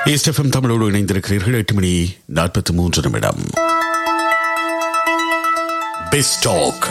SFM தமிழோடு இணைந்திருக்கிறீர்கள் எட்டு மணி நாற்பத்தி மூன்று நிமிடம் பெஸ்டாக்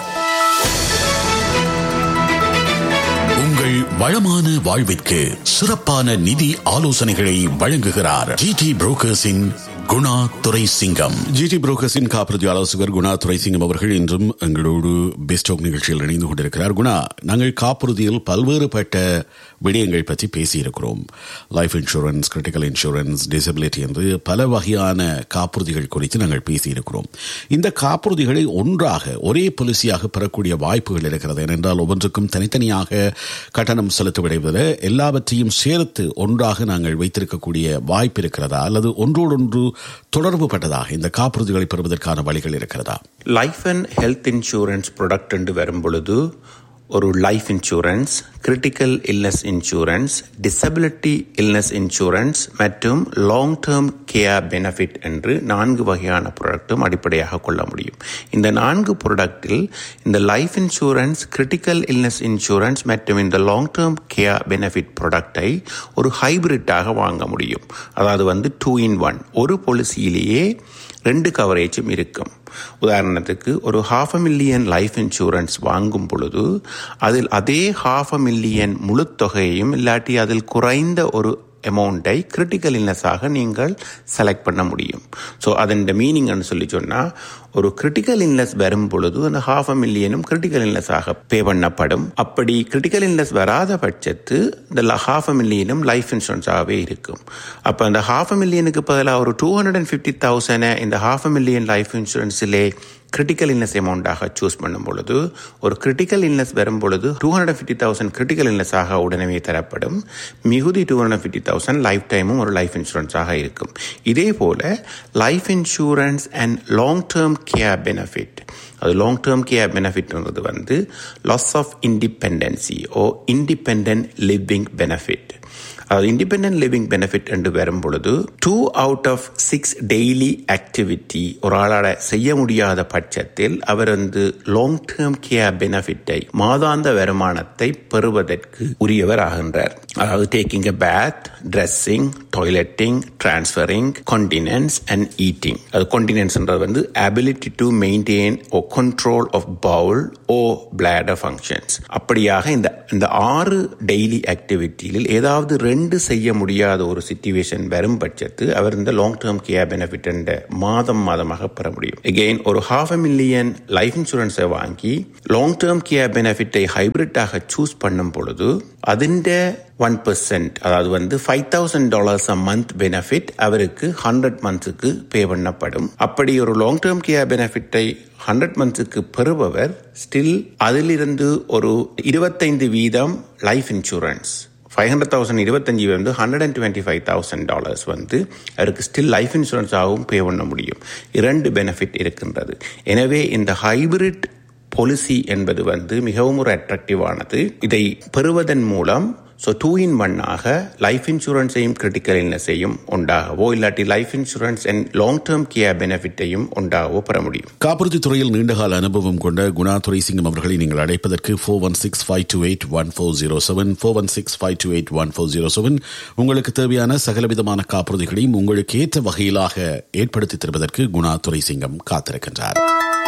உங்கள் வளமான வாழ்விற்கு சிறப்பான நிதி ஆலோசனைகளை வழங்குகிறார் ஜிடி புரோக்கர்ஸின் குணா துரை சிங்கம் ஜிடி புரோக்கர்ஸின் காப்புறுதி ஆலோசகர் குணா துரை சிங்கம் அவர்கள் இன்றும் எங்களோடு பெஸ்டாக் நிகழ்ச்சியில் இணைந்து கொண்டிருக்கிறார் குணா நாங்கள் காப்புறுதியில் பல்வேறுபட்ட விடயங்கள் பற்றி பேசியிருக்கிறோம் life insurance critical insurance disability என்று பல வகையான காப்புறுதிகள் குறித்து நாங்கள் பேசியிருக்கிறோம் இந்த காப்புறுதிகளை ஒன்றாக ஒரே பாலிசியாக பெறக்கூடிய வாய்ப்புகள் இருக்கிறது ஏனென்றால் ஒவ்வொன்றுக்கும் தனித்தனியாக கட்டணம் செலுத்த விடுவதில் எல்லாவற்றையும் சேர்த்து ஒன்றாக நாங்கள் வைத்திருக்கக்கூடிய வாய்ப்பு இருக்கிறதா அல்லது ஒன்றோடொன்று தொடர்பு பட்டதாக இந்த காப்புறுதிகளை பெறுவதற்கான வழிகள் இருக்கிறதா life and health insurance product என்று வரும் பொழுது ஒரு life insurance critical illness insurance disability illness insurance மற்றும் லாங் டேர்ம் கேர் பெனிஃபிட் என்று நான்கு வகையான ப்ராடக்ட்டும் அடிப்படையாக கொள்ள முடியும் இந்த நான்கு ப்ராடக்டில் இந்த life insurance critical illness insurance மற்றும் இந்த லாங் டேர்ம் கேர் பெனிஃபிட் ப்ராடக்டை ஒரு ஹைபிரிட்டாக வாங்க முடியும் அதாவது வந்து டூ இன் ஒன் ஒரு பாலிசியிலேயே ரெண்டு கவரேஜும் இருக்கும் உதாரணத்துக்கு ஒரு half a million life insurance வாங்கும் பொழுது அதில் அதே ஹாஃப் அ மில்லியன் முழு தொகையையும் இல்லாட்டி அதில் குறைந்த ஒரு அமௌண்ட்டை கிரிட்டிக்கல் இல்னஸாக நீங்கள் செலக்ட் பண்ண முடியும் ஸோ அதன் மீனிங்னு சொல்லி சொன்னால் ஒரு கிரிட்டிக்கல் இல்னஸ் வரும் பொழுது அந்த ஹாஃப் அ மில்லியனும் கிரிட்டிக்கல் இல்னஸாக பே பண்ணப்படும் அப்படி கிரிட்டிக்கல் இல்னஸ் வராத பட்சத்து இந்த ஹாஃப் அ மில்லியனும் லைஃப் இன்சூரன்ஸாகவே இருக்கும் அப்போ அந்த ஹாஃப் அ மில்லியனுக்கு பதிலாக ஒரு two hundred and fifty thousand இந்த ஹாஃப் அ மில்லியன் லைஃப் இன்சூரன்ஸிலே கிரிட்டிக்கல் இல்னஸ் அமௌண்ட்டாக சூஸ் பண்ணும் பொழுது ஒரு கிரிட்டிக்கல் இல்னஸ் வரும் பொழுது two hundred fifty thousand critical இல்னஸாக உடனே தரப்படும் மிகுதி two hundred fifty thousand life டைமும் ஒரு லைஃப் இன்சூரன்ஸாக இருக்கும் இதே போல life insurance and long term care benefit அது லாங் டேர்ம் கேர் பெனிஃபிட்ன்றது வந்து loss of independency or independent living benefit அதாவது இண்டிபெண்ட் லிவிங் பெனிஃபிட் என்று வரும் பொழுது two out of six daily activity ஒரு ஆளால் செய்ய முடியாத பட்சத்தில் அவர் வந்து லாங் டேர்ம் கேர் பெனிஃபிட்டை மாதாந்த வருமானத்தை பெறுவதற்கு உரியவர் ஆகின்றார் அதாவது taking a bath dressing toileting transferring continence and eating அது கான்டினன்ஸ்ன்றது வந்து ability to maintain or control of bowel or bladder functions அப்படியாக இந்த இந்த ஆறு டெய்லி ஆக்டிவிட்டியில் ஏதாவது ரெண்டு செய்ய முடியாத ஒரு சுச்சுவேஷன் வரும் பட்சத்து அவர் இந்த லாங் டேர்ம் கேர் பெனிஃபிட் என்ற மாதம் மாதமாக பெற முடியும் எகெயின் ஒரு ஹாஃப் அ மில்லியன் லைஃப் இன்சூரன்ஸை வாங்கி லாங் டேர்ம் கேர் பெனிஃபிட்டை ஹைபிரிட்டாக சூஸ் பண்ணும் பொழுது அதிண்ட ஒன் பெர்சென்ட் அதாவது வந்து five thousand dollars a month benefit அவருக்கு ஹண்ட்ரட் மந்த்ஸுக்கு பே பண்ணப்படும் அப்படி ஒரு லாங் டேர்ம் கேர் பெனிஃபிட்டை ஹண்ட்ரட் மந்த்ஸுக்கு பெறுபவர் ஸ்டில் அதிலிருந்து ஒரு இருபத்தைந்து வீதம் life insurance five hundred thousand இருபத்தஞ்சி வந்து hundred and twenty five thousand dollars வந்து அவருக்கு ஸ்டில் லைஃப் இன்சூரன்ஸாகவும் பே பண்ண முடியும் இரண்டு பெனிஃபிட் இருக்கின்றது எனவே இந்த ஹைபிரிட் பாலிசி என்பது வந்து மிகவும் ஒரு அட்ராக்டிவானது இதை பெறுவதன் மூலம் ஸோ டூ இன் ஒன்னாக லைஃப் இன்சூரன்ஸையும் கிரிட்டிக்கல் இல்னஸையும் உண்டாகவோ இல்லாட்டி life insurance and long term care பெனிஃபிட்டையும் உண்டாகவோ பெற முடியும் காப்புறுதி துறையில் நீண்டகால அனுபவம் கொண்ட குணா துரை சிங்கம் அவர்களை நீங்கள் அழைப்பதற்கு four one six five two eight one four zero seven four one six five two eight one four zero seven உங்களுக்கு தேவையான சகலவிதமான காப்புறுதிகளையும் உங்களுக்கு ஏற்ற வகையிலாக ஏற்படுத்தி தருவதற்கு குணா துரை சிங்கம் காத்திருக்கின்றார்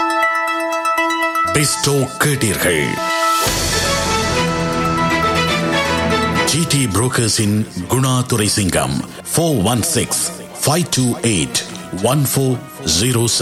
பெஸ்டோ கேட்டீர்கள் ஜிடி புரோக்கர்ஸின் Guna Durai Singam four one six five two eight one four zero